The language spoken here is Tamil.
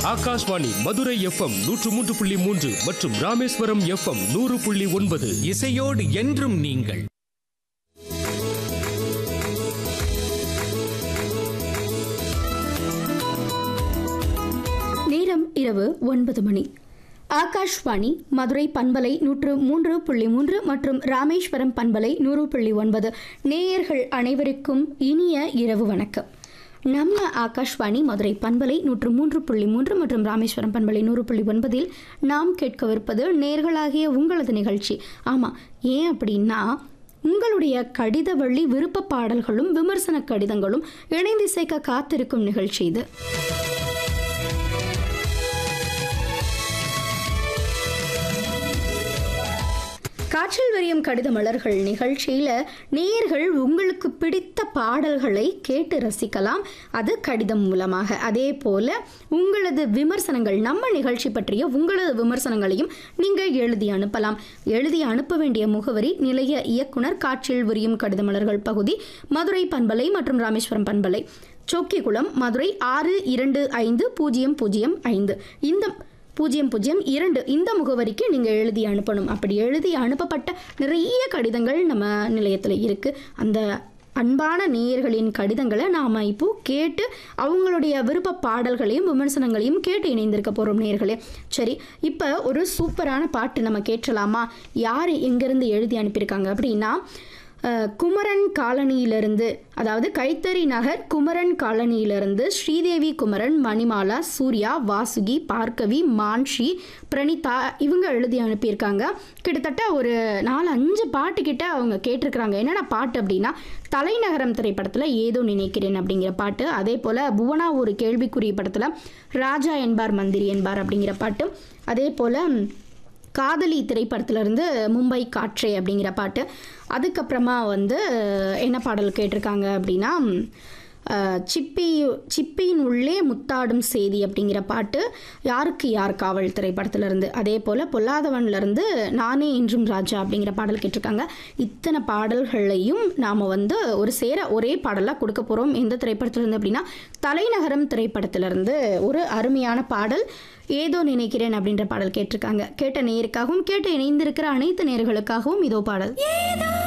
ஆகாஷ்வாணி மதுரை எஃப்எம் நூற்று மூன்று புள்ளி மூன்று மற்றும் ராமேஸ்வரம் எஃப்எம் நூறு புள்ளி ஒன்பது இசையோடு என்றும் நீங்கள் நேரம் இரவு ஒன்பது மணி ஆகாஷ்வாணி மதுரை பண்பலை நூற்று மூன்று புள்ளி மூன்று மற்றும் ராமேஸ்வரம் பண்பலை நூறு புள்ளி ஒன்பது நேயர்கள் அனைவருக்கும் இனிய இரவு வணக்கம் நம்ம ஆகாஷ்வாணி மதுரை பண்பலை நூற்று மூன்று புள்ளி மூன்று மற்றும் ராமேஸ்வரம் பண்பலை நூறு புள்ளி ஒன்பதில் நாம் கேட்கவிருப்பது நேர்களாகிய உங்களது நிகழ்ச்சி ஆமாம் ஏன் அப்படின்னா உங்களுடைய கடித வழி விருப்ப பாடல்களும் விமர்சன கடிதங்களும் இணைந்து சேர்க்க காத்திருக்கும் நிகழ்ச்சி இது காற்றில் வரியும் கடித மலர்கள் நிகழ்ச்சியில நேயர்கள் உங்களுக்கு பிடித்த பாடல்களை கேட்டு ரசிக்கலாம் அது கடிதம் மூலமாக அதே போல உங்களது விமர்சனங்கள் நம்ம நிகழ்ச்சி பற்றிய உங்களது விமர்சனங்களையும் நீங்கள் எழுதி அனுப்பலாம் எழுதி அனுப்ப வேண்டிய முகவரி நிலைய இயக்குனர் காற்றில் விரியும் கடித மலர்கள் பகுதி மதுரை பண்பலை மற்றும் ராமேஸ்வரம் பண்பலை சொக்கிக்குளம் மதுரை ஆறு இரண்டு ஐந்து பூஜ்ஜியம் பூஜ்ஜியம் ஐந்து இந்த பூஜ்ஜியம் பூஜ்ஜியம் இரண்டு இந்த முகவரிக்கு நீங்கள் எழுதி அனுப்பணும் அப்படி எழுதி அனுப்பப்பட்ட நிறைய கடிதங்கள் நம்ம நிலையத்தில் இருக்குது அந்த அன்பான நேயர்களின் கடிதங்களை நாம் இப்போ கேட்டு அவங்களுடைய விருப்ப பாடல்களையும் விமர்சனங்களையும் கேட்டு இணைந்திருக்க போகிறோம் நேயர்களே சரி இப்போ ஒரு சூப்பரான பாட்டு நம்ம கேட்டலாமா யார் எங்கேருந்து எழுதி அனுப்பியிருக்காங்க அப்படின்னா அஹ், குமரன் காலனியிலிருந்து அதாவது கைத்தறி நகர் குமரன் காலனியிலிருந்து ஸ்ரீதேவி குமரன் மணிமாலா சூர்யா வாசுகி பார்க்கவி மான்ஷி பிரணிதா இவங்க எழுதி அனுப்பியிருக்காங்க கிட்டத்தட்ட ஒரு நாலு அஞ்சு பாட்டு கிட்ட அவங்க கேட்டிருக்கிறாங்க என்னென்ன பாட்டு அப்படின்னா தலைநகரம் திரைப்படத்தில் ஏதோ நினைக்கிறேன் அப்படிங்கிற பாட்டு அதே போல் புவனா ஒரு கேள்விக்குரிய படத்தில் ராஜா என்பார் மந்திரி என்பார் அப்படிங்கிற பாட்டு அதே போல் காதலி திரைப்படத்திலிருந்து மும்பை காற்றே அப்படிங்கிற பாட்டு அதுக்கப்புறமா வந்து என்ன பாடல் கேட்டிருக்காங்க அப்படின்னா அஹ், சிப்பி சிப்பியின் உள்ளே முத்தாடும் செய்தி அப்படிங்கிற பாட்டு யாருக்கு யார் காவல் திரைப்படத்திலிருந்து அதே போல் பொல்லாதவன்லேருந்து நானே என்றும் ராஜா அப்படிங்கிற பாடல் கேட்டிருக்காங்க இத்தனை பாடல்களையும் நாம் வந்து ஒரு சேர ஒரே பாடலாக கொடுக்க போகிறோம் எந்த திரைப்படத்திலிருந்து அப்படின்னா தலைநகரம் திரைப்படத்திலிருந்து ஒரு அருமையான பாடல் ஏதோ நினைக்கிறேன் அப்படின்ற பாடல் கேட்டிருக்காங்க கேட்ட நேயருக்காகவும் கேட்டு இணைந்திருக்கிற அனைத்து நேயர்களுக்காகவும் இதோ பாடல் ஏதோ